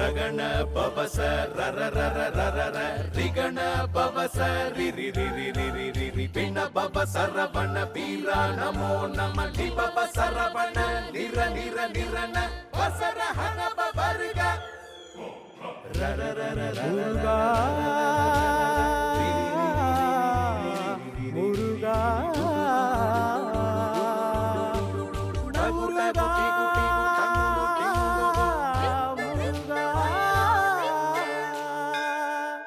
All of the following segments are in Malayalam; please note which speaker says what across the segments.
Speaker 1: ರಗಣ ಪವಸ ರರ ರರ ರರ ರ ರಿಗಣ ಪವಸ ರಿ ರಿ ರಿ ರಿ ರಿ ರಿ ರಿ ರಿ ಪಿಣ ಪವ ಸರವಣ ಬೀರ ನಮೋ ನಮ ಲಿ ಪವ ಸರವಣ ನಿರ ನಿರ ನಿರನ ವಸರ ಹನ ಪವರ್ಗ ರರ ರರ ರರ
Speaker 2: முருகா முருகா முருகா முருகா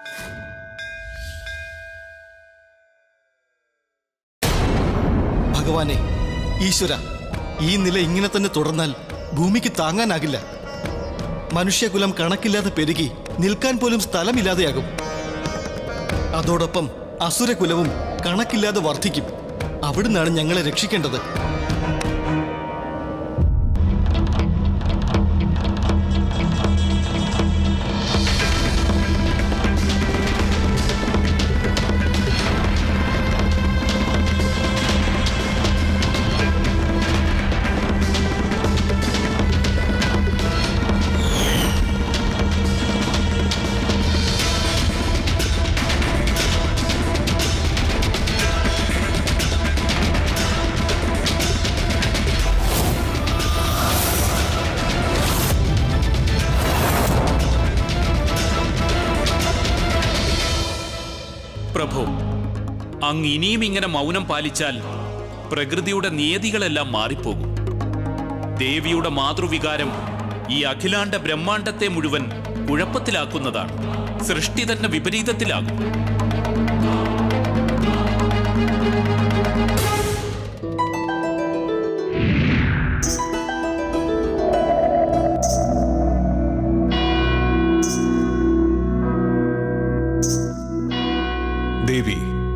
Speaker 3: ഭഗവാനെ ഈശ്വര ഈ നില ഇങ്ങനെ തന്നെ തുടർന്നാൽ ഭൂമിക്ക് താങ്ങാനാകില്ല മനുഷ്യകുലം കണക്കില്ലാതെ പെരുകി നിൽക്കാൻ പോലും സ്ഥലമില്ലാതെയാകും അതോടൊപ്പം അസുരകുലവും കണക്കില്ലാതെ വർദ്ധിക്കും അവിടുന്നാണ് ഞങ്ങളെ രക്ഷിക്കേണ്ടത്
Speaker 4: പ്രഭു അങ്ങ് ഇനിയും ഇങ്ങനെ മൗനം പാലിച്ചാൽ പ്രകൃതിയുടെ നിയതികളെല്ലാം മാറിപ്പോകും ദേവിയുടെ മാതൃവികാരം ഈ അഖിലാണ്ട ബ്രഹ്മാണ്ടത്തെ മുഴുവൻ കുഴപ്പത്തിലാക്കുന്നതാണ് സൃഷ്ടി തന്നെ വിപരീതത്തിലാകും
Speaker 5: ദേവി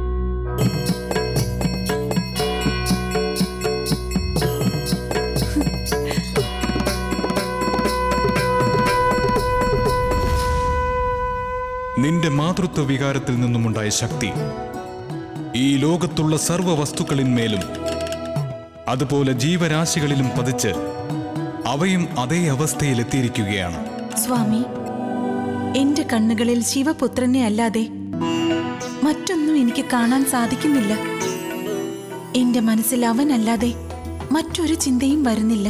Speaker 5: നിന്റെ മാതൃത്വ വികാരത്തിൽ നിന്നുമുണ്ടായ ശക്തി ഈ ലോകത്തുള്ള സർവ്വ വസ്തുക്കളിന്മേലും അതുപോലെ ജീവരാശികളിലും പതിച്ച് അവയും അതേ അവസ്ഥയിലെത്തിയിരിക്കുകയാണ്
Speaker 6: സ്വാമി എന്റെ കണ്ണുകളിൽ ശിവപുത്രനെ അല്ലാതെ മറ്റൊന്നും എനിക്ക് കാണാൻ സാധിക്കുന്നില്ല എന്റെ മനസ്സിൽ അവനല്ലാതെ മറ്റൊരു ചിന്തയും വരുന്നില്ല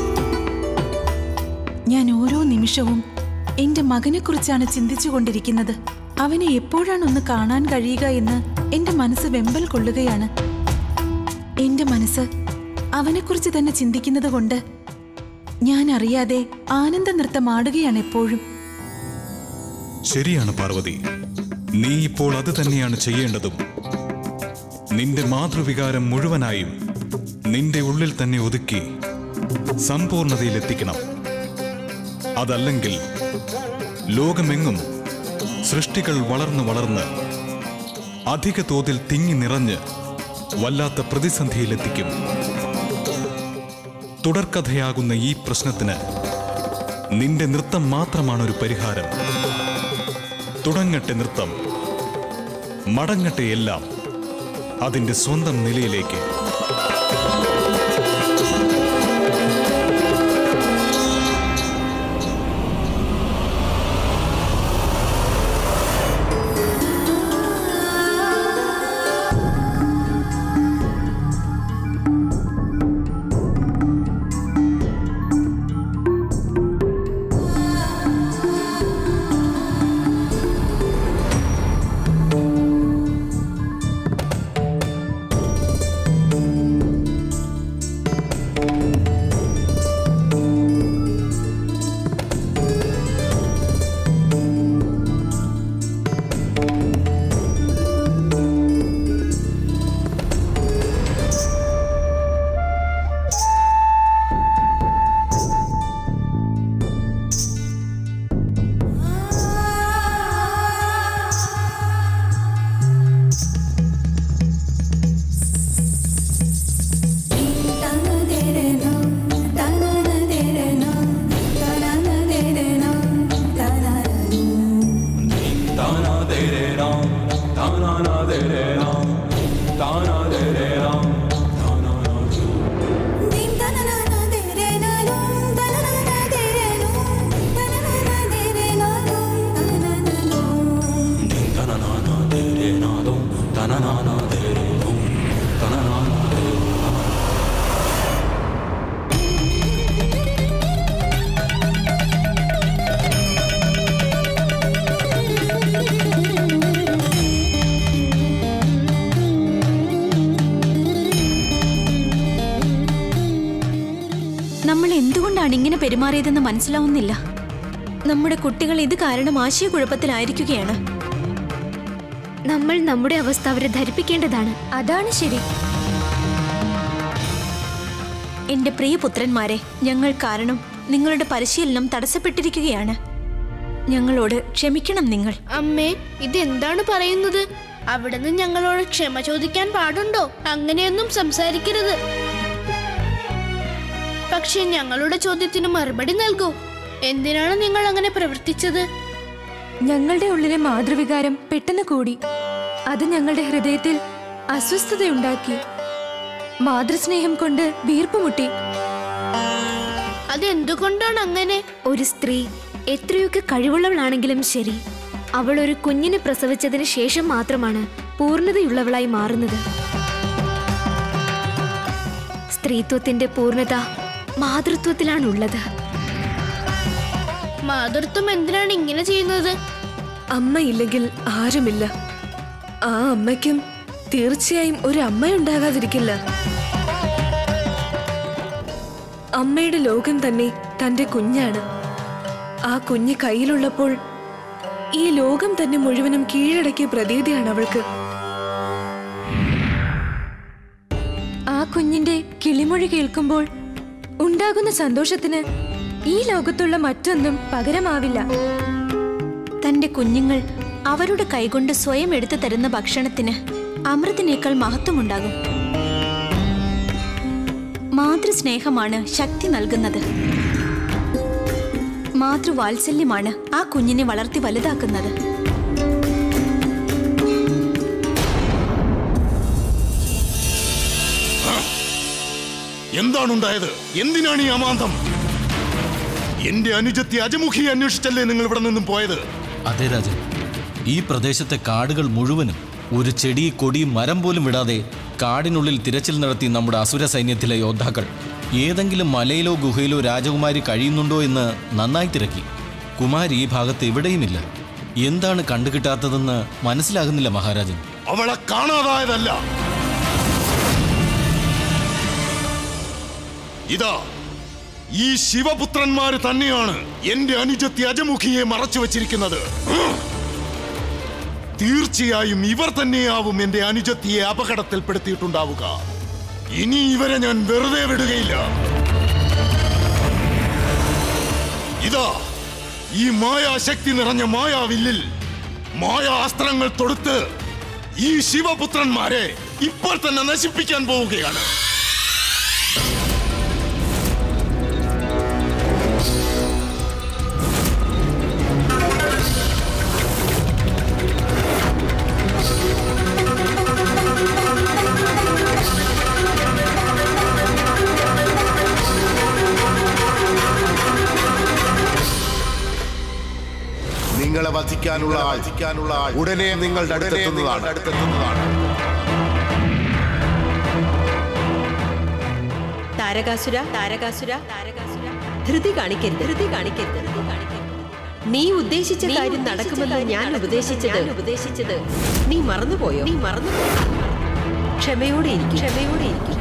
Speaker 6: ഞാൻ ഓരോ നിമിഷവും എന്റെ മകനെക്കുറിച്ചാണ് ചിന്തിച്ചുകൊണ്ടിരിക്കുന്നത് അവനെ എപ്പോഴാണ് ഒന്ന് കാണാൻ കഴിയുക എന്ന് എന്റെ മനസ്സ് വെമ്പൽ കൊള്ളുകയാണ് എന്റെ മനസ്സ് അവനെക്കുറിച്ച് തന്നെ ചിന്തിക്കുന്നത് കൊണ്ട് ഞാൻ അറിയാതെ ആനന്ദ നൃത്തം ആടുകയാണ് എപ്പോഴും
Speaker 5: ശരിയാണ് പാർവതി നീ ഇപ്പോൾ അത് തന്നെയാണ് ചെയ്യേണ്ടതും നിന്റെ മാതൃവികാരം മുഴുവനായും നിന്റെ ഉള്ളിൽ തന്നെ ഒതുക്കി സമ്പൂർണതയിലെത്തിക്കണം അതല്ലെങ്കിൽ ലോകമെങ്ങും സൃഷ്ടികൾ വളർന്നു വളർന്ന് അധിക തോതിൽ തിങ്ങി നിറഞ്ഞ് വല്ലാത്ത പ്രതിസന്ധിയിലെത്തിക്കും തുടർക്കഥയാകുന്ന ഈ പ്രശ്നത്തിന് നിന്റെ നൃത്തം മാത്രമാണ് ഒരു പരിഹാരം തുടങ്ങട്ടെ നൃത്തം മടങ്ങട്ടെ എല്ലാം അതിന്റെ സ്വന്തം നിലയിലേക്ക്
Speaker 2: പെരുമാറിയതെന്ന് മനസ്സിലാവുന്നില്ല നമ്മുടെ കുട്ടികൾ ഇത് കാരണം ആശയക്കുഴപ്പത്തിലായിരിക്കുകയാണ്
Speaker 7: നമ്മൾ നമ്മുടെ അവസ്ഥ അവരെ ധരിപ്പിക്കേണ്ടതാണ്
Speaker 2: അതാണ് ശരി എന്റെ പ്രിയപുത്രന്മാരെ ഞങ്ങൾ കാരണം നിങ്ങളുടെ പരിശീലനം തടസ്സപ്പെട്ടിരിക്കുകയാണ് ഞങ്ങളോട് ക്ഷമിക്കണം നിങ്ങൾ
Speaker 8: അമ്മേ ഇതെന്താണ് പറയുന്നത് അവിടുന്ന് ഞങ്ങളോട് ക്ഷമ ചോദിക്കാൻ പാടുണ്ടോ അങ്ങനെയൊന്നും സംസാരിക്കരുത് പക്ഷെ ഞങ്ങളുടെ ചോദ്യത്തിന് മറുപടി നൽകൂ എന്തിനാണ് നിങ്ങൾ അങ്ങനെ പ്രവർത്തിച്ചത്
Speaker 9: ഞങ്ങളുടെ ഉള്ളിലെ മാതൃവികാരം പെട്ടെന്ന് കൂടി അത് ഞങ്ങളുടെ ഹൃദയത്തിൽ അസ്വസ്ഥതയുണ്ടാക്കി മാതൃസ്നേഹം കൊണ്ട് വീർപ്പുമുട്ടി
Speaker 8: അതെന്തുകൊണ്ടാണ് അങ്ങനെ
Speaker 7: ഒരു സ്ത്രീ എത്രയൊക്കെ കഴിവുള്ളവളാണെങ്കിലും ശരി അവൾ ഒരു കുഞ്ഞിനെ പ്രസവിച്ചതിന് ശേഷം മാത്രമാണ് പൂർണ്ണതയുള്ളവളായി മാറുന്നത് സ്ത്രീത്വത്തിന്റെ പൂർണ്ണത മാതൃത്വത്തിലാണുള്ളത്
Speaker 8: മാതൃത്വം എന്തിനാണ് ഇങ്ങനെ ചെയ്യുന്നത്
Speaker 9: അമ്മയില്ലെങ്കിൽ ആരുമില്ല ആ അമ്മയ്ക്കും തീർച്ചയായും ഒരു അമ്മയുണ്ടാകാതിരിക്കില്ല അമ്മയുടെ ലോകം തന്നെ തന്റെ കുഞ്ഞാണ് ആ കുഞ്ഞ് കയ്യിലുള്ളപ്പോൾ ഈ ലോകം തന്നെ മുഴുവനും കീഴടക്കിയ പ്രതീതിയാണ് അവൾക്ക് ആ കുഞ്ഞിന്റെ കിളിമൊഴി കേൾക്കുമ്പോൾ ഉണ്ടാകുന്ന സന്തോഷത്തിന് ഈ ലോകത്തുള്ള മറ്റൊന്നും പകരമാവില്ല
Speaker 2: തന്റെ കുഞ്ഞുങ്ങൾ അവരുടെ കൈകൊണ്ട് സ്വയം എടുത്തു തരുന്ന ഭക്ഷണത്തിന് അമൃതിനേക്കാൾ മഹത്വമുണ്ടാകും മാതൃസ്നേഹമാണ് ശക്തി നൽകുന്നത് മാതൃവാത്സല്യമാണ് ആ കുഞ്ഞിനെ വളർത്തി വലുതാക്കുന്നത്
Speaker 10: എന്താണുണ്ടായത് എന്തിനാണ് ഈ അമാന്തം എന്റെ അനുജത്തി അജമുഖി അന്വേഷിച്ചല്ലേ നിങ്ങൾ ഇവിടെ നിന്നും പോയത്
Speaker 3: അതെ രാജൻ ഈ പ്രദേശത്തെ കാടുകൾ മുഴുവനും ഒരു ചെടി കൊടി മരം പോലും വിടാതെ കാടിനുള്ളിൽ തിരച്ചിൽ നടത്തി നമ്മുടെ അസുര സൈന്യത്തിലെ യോദ്ധാക്കൾ ഏതെങ്കിലും മലയിലോ ഗുഹയിലോ രാജകുമാരി കഴിയുന്നുണ്ടോ എന്ന് നന്നായി തിരക്കി കുമാരി ഈ ഭാഗത്ത് എവിടെയുമില്ല എന്താണ് കണ്ടുകിട്ടാത്തതെന്ന് മനസ്സിലാകുന്നില്ല മഹാരാജൻ
Speaker 10: അവളെ കാണാതായതല്ല ഇതാ ഈ ശിവപുത്രന്മാര് തന്നെയാണ് എന്റെ അനുജത്തി അജമുഖിയെ മറച്ചു വച്ചിരിക്കുന്നത് ഉം. തീർച്ചയായും ഇവർ തന്നെയാവും എന്റെ അനുജത്തിയെ അപകടത്തിൽപ്പെടുത്തിയിട്ടുണ്ടാവുക ഇനി ഇവരെ ഞാൻ വെറുതെ വിടുകയില്ല ഇതാ ഈ മായാശക്തി നിറഞ്ഞ മായാവില്ലിൽ മായാസ്ത്രങ്ങൾ തൊടുത്ത് ഈ ശിവപുത്രന്മാരെ ഇപ്പോൾ തന്നെ നശിപ്പിക്കാൻ പോവുകയാണ്
Speaker 11: നിങ്ങളെ വധിക്കാനുള്ള ആൾ വധിക്കാനുള്ള ആൾ ഉടനെ നിങ്ങളുടെ അടുത്തെത്തുന്നതാണ് അടുത്തെത്തുന്നതാണ്
Speaker 12: താരകാസുര താരകാസുര താരകാസുര ധൃതി കാണിക്കരുത് ധൃതി കാണിക്കരുത് ധൃതി കാണിക്കരുത് നീ ഉദ്ദേശിച്ച കാര്യം നടക്കുമെന്ന് ഞാൻ ഉപദേശിച്ചത് ഉപദേശിച്ചത് നീ മറന്നുപോയോ നീ മറന്നുപോയോ ക്ഷമയോടെ ഇരിക്കും ക്ഷമയോടെ ഇരിക്കും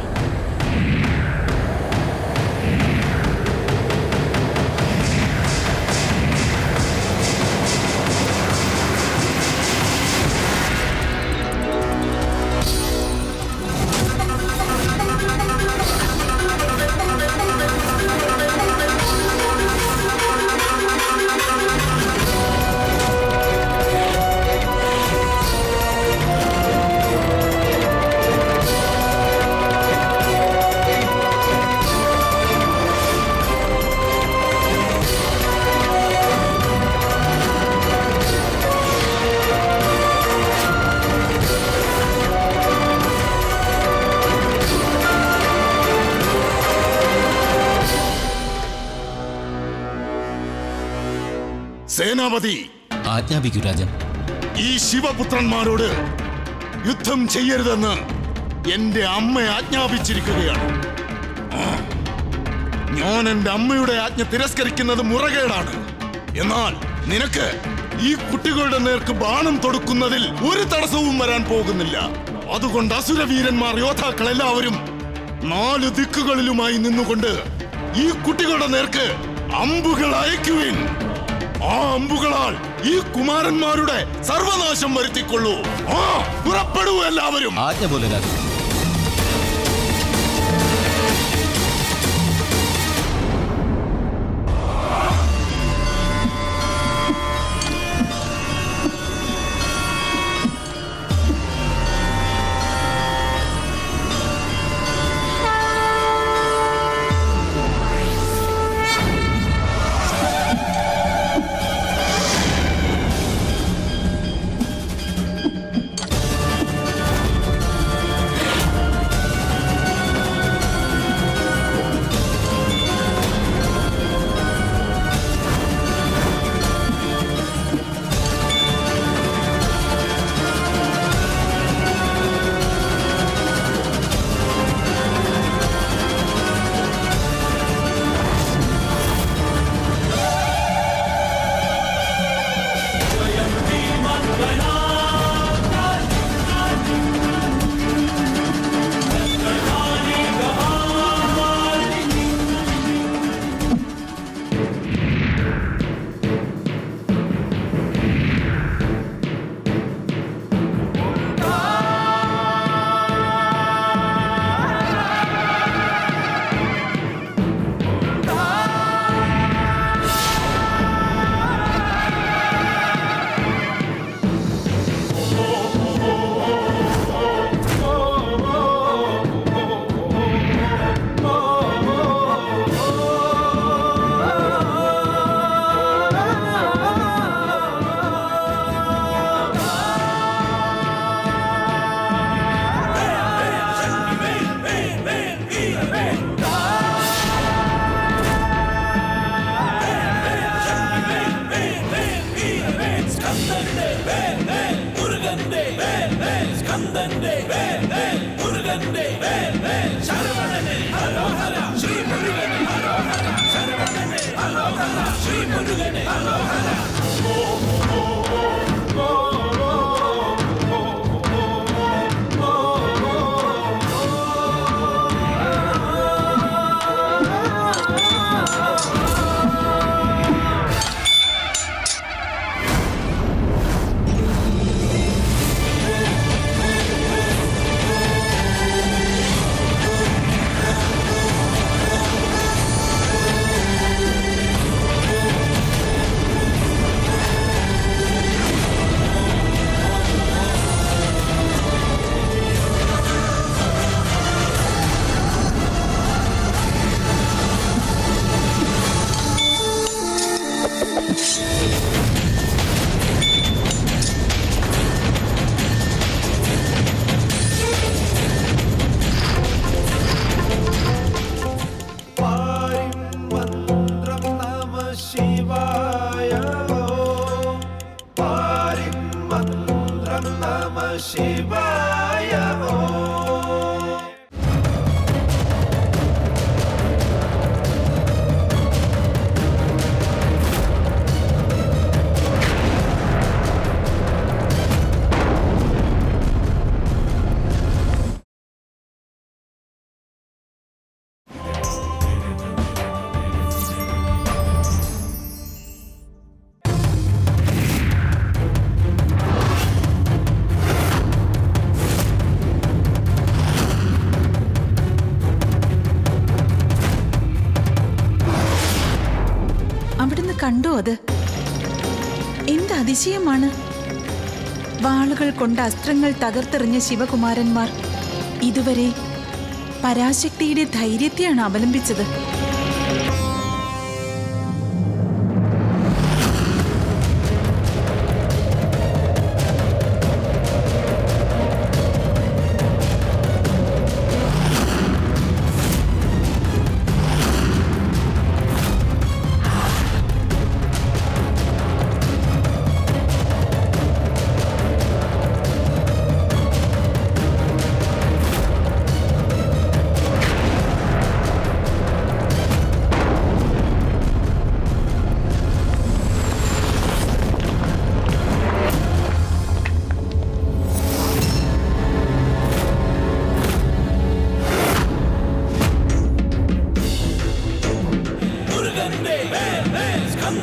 Speaker 10: സേനാപതി
Speaker 3: ആജ്ഞാപിക്കൂ രാജൻ
Speaker 10: ഈ ശിവപുത്രന്മാരോട് യുദ്ധം ചെയ്യരുതെന്ന് എന്റെ അമ്മ ആജ്ഞാപിച്ചിരിക്കുകയാണ് ആ, ഞാൻ എന്റെ അമ്മയുടെ ആജ്ഞ തിരസ്കരിക്കുന്നത് മുറകേടാണ് എന്നാൽ നിനക്ക് ഈ കുട്ടികളുടെ നേർക്ക് ബാണം തൊടുക്കുന്നതിൽ ഒരു തടസ്സവും വരാൻ പോകുന്നില്ല അതുകൊണ്ട് അസുരവീരന്മാർ യോദ്ധാക്കൾ എല്ലാവരും നാല് ദിക്കുകളിലുമായി നിന്നുകൊണ്ട് ഈ കുട്ടികളുടെ നേർക്ക് അമ്പുകൾ അയക്കുവിൻ ആ അമ്പുകളാൽ ഈ കുമാരന്മാരുടെ സർവനാശം വരുത്തിക്കൊള്ളൂ ആ പുറപ്പെടൂ എല്ലാവരും
Speaker 3: ആജ്ഞ പോലെ രാജൻ
Speaker 6: അവിടുന്ന് കണ്ടോ അത് എന്ത് അതിശയമാണ് വാളുകൾ കൊണ്ട് അസ്ത്രങ്ങൾ തകർത്തെറിഞ്ഞ ശിവകുമാരന്മാർ ഇതുവരെ പരാശക്തിയുടെ ധൈര്യത്തെയാണ് അവലംബിച്ചത്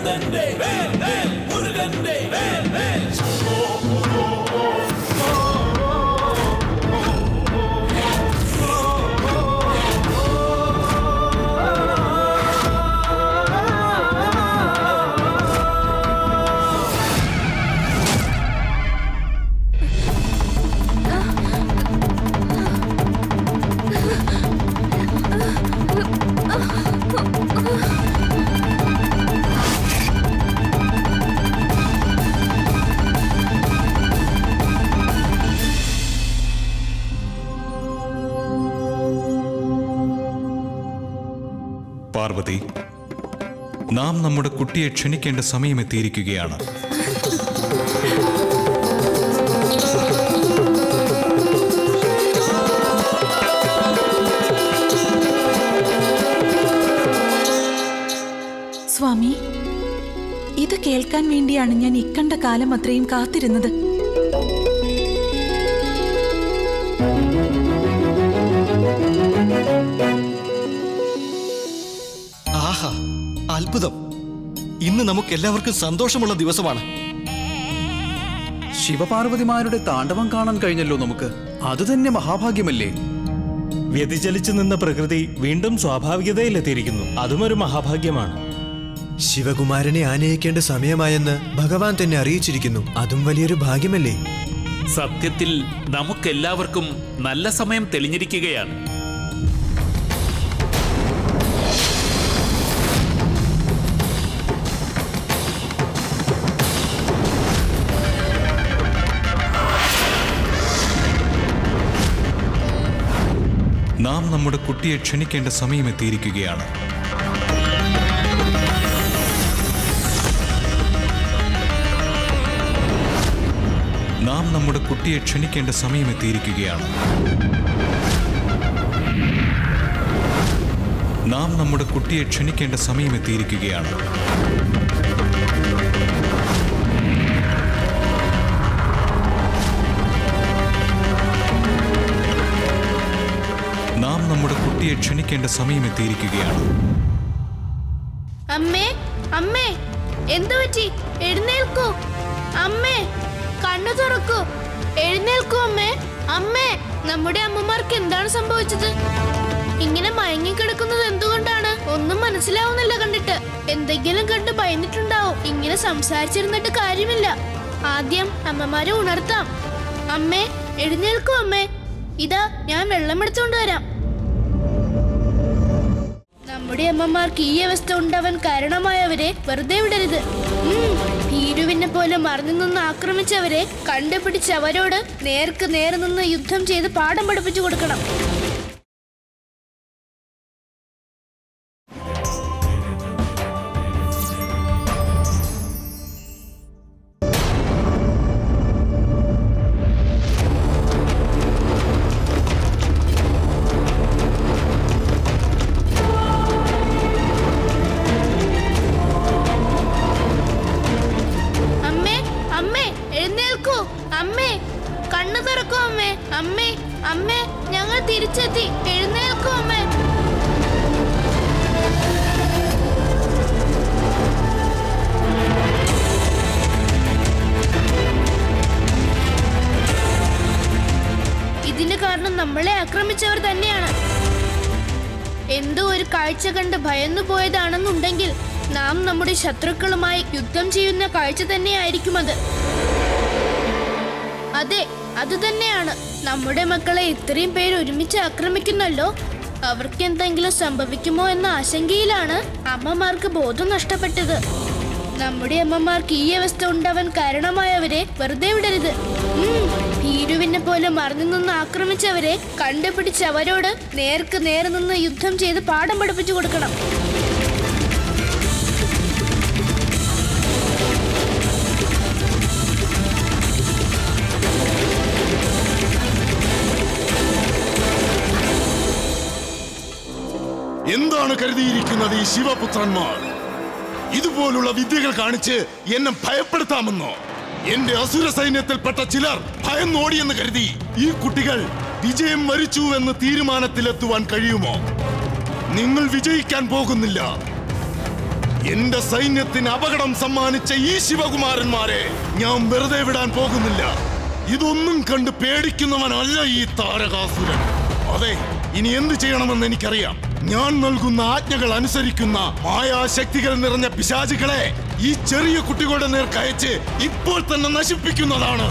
Speaker 1: നാഥന്റെ വേൽ വേൽ മുരുകന്റെ വേൽ വേൽ
Speaker 5: പാർവതി നാം നമ്മുടെ കുട്ടിയെ ക്ഷണിക്കേണ്ട സമയമെത്തിയിരിക്കുകയാണ്
Speaker 6: സ്വാമി ഇത് കേൾക്കാൻ വേണ്ടിയാണ് ഞാൻ ഇക്കണ്ട കാലം അത്രയും കാത്തിരുന്നത്
Speaker 13: ആഹാ അത്ഭുതം ഇന്ന് നമുക്ക് എല്ലാവർക്കും സന്തോഷമുള്ള ദിവസമാണ്
Speaker 14: ശിവപാർവതിമാരുടെ താണ്ഡവം കാണാൻ കഴിഞ്ഞല്ലോ നമുക്ക് അതുതന്നെ മഹാഭാഗ്യമല്ലേ
Speaker 15: വ്യതിചലിച്ചു നിന്ന പ്രകൃതി വീണ്ടും സ്വാഭാവികതയിലെത്തിയിരിക്കുന്നു അതും ഒരു മഹാഭാഗ്യമാണ്
Speaker 16: ശിവകുമാരനെ ആനയിക്കേണ്ട സമയമായെന്ന് ഭഗവാൻ തന്നെ അറിയിച്ചിരിക്കുന്നു അതും വലിയൊരു ഭാഗ്യമല്ലേ
Speaker 4: സത്യത്തിൽ നമുക്കെല്ലാവർക്കും നല്ല സമയം തെളിഞ്ഞിരിക്കുകയാണ്
Speaker 5: നാം നമ്മുടെ കുട്ടിയെ ക്ഷണിക്കേണ്ട സമയമെത്തിയിരിക്കുകയാണ് നാം നമ്മുടെ കുട്ടിയെ ക്ഷണിക്കേണ്ട സമയമെത്തിയിരിക്കുകയാണ് നാം നമ്മുടെ കുട്ടിയെ ക്ഷണിക്കേണ്ട സമയമെത്തിയിരിക്കുകയാണ് നാം നമ്മുടെ കുട്ടിയെ ക്ഷണിക്കേണ്ട സമയമെത്തിയിരിക്കുകയാണ്
Speaker 8: അമ്മേ അമ്മേ എന്തു പറ്റി എഴുന്നേൽക്കൂ അമ്മേ കണ്ണു തുറക്കൂ എഴുന്നേൽക്കൂ അമ്മേ അമ്മേ നമ്മുടെ അമ്മമാർക്ക് എന്താണ് സംഭവിച്ചത് ഇങ്ങനെ മയങ്ങിക്കിടക്കുന്നത് എന്തുകൊണ്ടാണ് ഒന്നും മനസ്സിലാവുന്നില്ല കണ്ടിട്ട് എന്തെങ്കിലും കണ്ട് ഭയന്നിട്ടുണ്ടാവും ഇങ്ങനെ സംസാരിച്ചിരുന്നിട്ട് കാര്യമില്ല ആദ്യം അമ്മമാരെ ഉണർത്താം അമ്മേ എഴുന്നേൽക്കൂ അമ്മേ ഇതാ ഞാൻ വെള്ളം എടുത്തുകൊണ്ട് വരാം നമ്മുടെ അമ്മമാർക്ക് ഈ അവസ്ഥ ഉണ്ടാവാൻ കാരണമായവരെ വെറുതെ വിടരുത് ഉം, ഭീരുവിനെ പോലെ മറഞ്ഞു നിന്ന് ആക്രമിച്ചവരെ കണ്ടുപിടിച്ച് അവരോട് നേർക്ക് നേരെ നിന്ന് യുദ്ധം ചെയ്ത് പാഠം പഠിപ്പിച്ചു കൊടുക്കണം അമ്മേ അമ്മേ എഴുന്നേൽക്കൂ അമ്മേ കണ്ണു തുറക്കൂ അമ്മേ അമ്മേ അമ്മേ ഞങ്ങൾ തിരിച്ചെത്തി എഴുന്നേൽക്കൂ അമ്മേ ഇതിന് കാരണം നമ്മളെ ആക്രമിച്ചവർ തന്നെയാണ് എന്തോ ഒരു കാഴ്ച കണ്ട് ഭയന്നു പോയതാണെന്നുണ്ടെങ്കിൽ നാം നമ്മുടെ ശത്രുക്കളുമായി യുദ്ധം ചെയ്യുന്ന കാഴ്ച തന്നെയായിരിക്കും അത് അതെ അത് തന്നെയാണ് നമ്മുടെ മക്കളെ ഇത്രയും പേര് ഒരുമിച്ച് ആക്രമിക്കുന്നല്ലോ അവർക്ക് എന്തെങ്കിലും സംഭവിക്കുമോ എന്ന ആശങ്കയിലാണ് അമ്മമാർക്ക് ബോധം നഷ്ടപ്പെട്ടത് നമ്മുടെ അമ്മമാർക്ക് ഈ അവസ്ഥ ഉണ്ടാവാൻ കാരണമായവരെ വെറുതെ വിടരുത് ഉം, ഭീരുവിനെ പോലെ മറഞ്ഞു നിന്ന് ആക്രമിച്ചവരെ കണ്ടുപിടിച്ച് അവരോട് നേർക്ക് നേരെ നിന്ന് യുദ്ധം ചെയ്ത് പാഠം പഠിപ്പിച്ചു കൊടുക്കണം
Speaker 10: എന്താണ് കരുതിയിരിക്കുന്നത് ഈ ശിവപുത്രന്മാർ ഇതുപോലുള്ള വിദ്യകൾ കാണിച്ച് എന്നെ ഭയപ്പെടുത്താമെന്നോ എന്റെ അസുര സൈന്യത്തിൽപ്പെട്ട ചിലർ ഭയന്നോടിയെന്ന് കരുതി ഈ കുട്ടികൾ വിജയം വരിച്ചു എന്ന് തീരുമാനത്തിലെത്തുവാൻ കഴിയുമോ നിങ്ങൾ വിജയിക്കാൻ പോകുന്നില്ല എന്റെ സൈന്യത്തിന് അപകടം സമ്മാനിച്ച ഈ ശിവകുമാരന്മാരെ ഞാൻ വെറുതെ വിടാൻ പോകുന്നില്ല ഇതൊന്നും കണ്ട് പേടിക്കുന്നവനല്ല ഈ താരകാസുരൻ അതെ ഇനി എന്ത് ചെയ്യണമെന്ന് എനിക്കറിയാം ഞാൻ നൽകുന്ന ആജ്ഞകൾ അനുസരിക്കുന്ന മായാശക്തികൾ നിറഞ്ഞ പിശാചുകളെ ഈ ചെറിയ കുട്ടികളുടെ നേർക്കയച്ച് ഇപ്പോൾ തന്നെ നശിപ്പിക്കുന്നതാണ്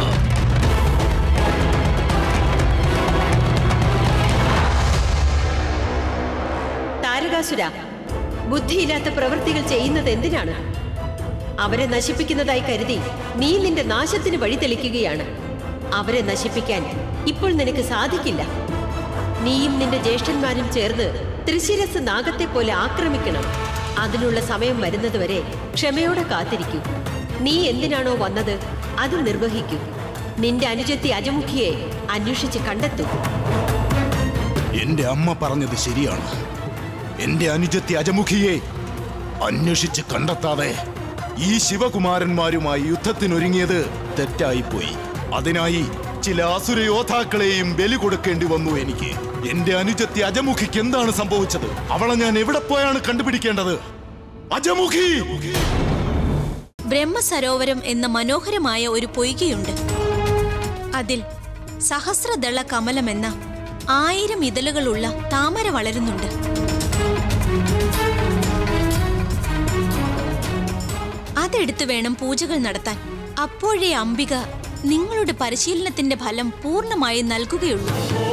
Speaker 12: താരകാസുര ബുദ്ധിയില്ലാത്ത പ്രവൃത്തികൾ ചെയ്യുന്നത് എന്തിനാണ് അവരെ നശിപ്പിക്കുന്നതായി കരുതി നീ നിന്റെ നാശത്തിന് വഴി തെളിക്കുകയാണ് അവരെ നശിപ്പിക്കാൻ ഇപ്പോൾ നിനക്ക് സാധിക്കില്ല നീയും നിന്റെ ജ്യേഷ്ഠന്മാരും ചേർന്ന് ത്രിശിരസ് നാഗത്തെ പോലെ ആക്രമിക്കണം അതിനുള്ള സമയം വരുന്നതുവരെ ക്ഷമയോടെ കാത്തിരിക്കൂ നീ എന്തിനാണോ വന്നത് അത് നിർവഹിക്കൂ നിന്റെ അനുജത്തി അജമുഖിയെ അന്വേഷിച്ച് കണ്ടെത്തൂ
Speaker 10: എന്റെ അമ്മ പറഞ്ഞത് ശരിയാണ് എന്റെ അനുജത്തി അജമുഖിയെ അന്വേഷിച്ച് കണ്ടെത്താതെ ഈ ശിവകുമാരന്മാരുമായി യുദ്ധത്തിനൊരുങ്ങിയത് തെറ്റായിപ്പോയി അതിനായി ചില അസുര യോദ്ധാക്കളെയും ബലി കൊടുക്കേണ്ടി വന്നു എനിക്ക് എന്റെ അനുജത്തി അജമുഖിക്ക് എന്താണ് സംഭവിച്ചത് അവളെ ഞാൻ എവിടെ പോയാണ് കണ്ടുപിടിക്കേണ്ടത് അജമുഖി
Speaker 2: ബ്രഹ്മസരോവരം എന്ന മനോഹരമായ ഒരു പൊയ്കയുണ്ട് അതിൽ സഹസ്രദള കമലം എന്ന ആയിരം ഇതളുകളുള്ള താമര വളരുന്നുണ്ട് അതെടുത്തു വേണം പൂജകൾ നടത്താൻ അപ്പോഴേ അംബിക നിങ്ങളുടെ പരിശീലനത്തിന്റെ ഫലം പൂർണ്ണമായി നൽകുകയുള്ളൂ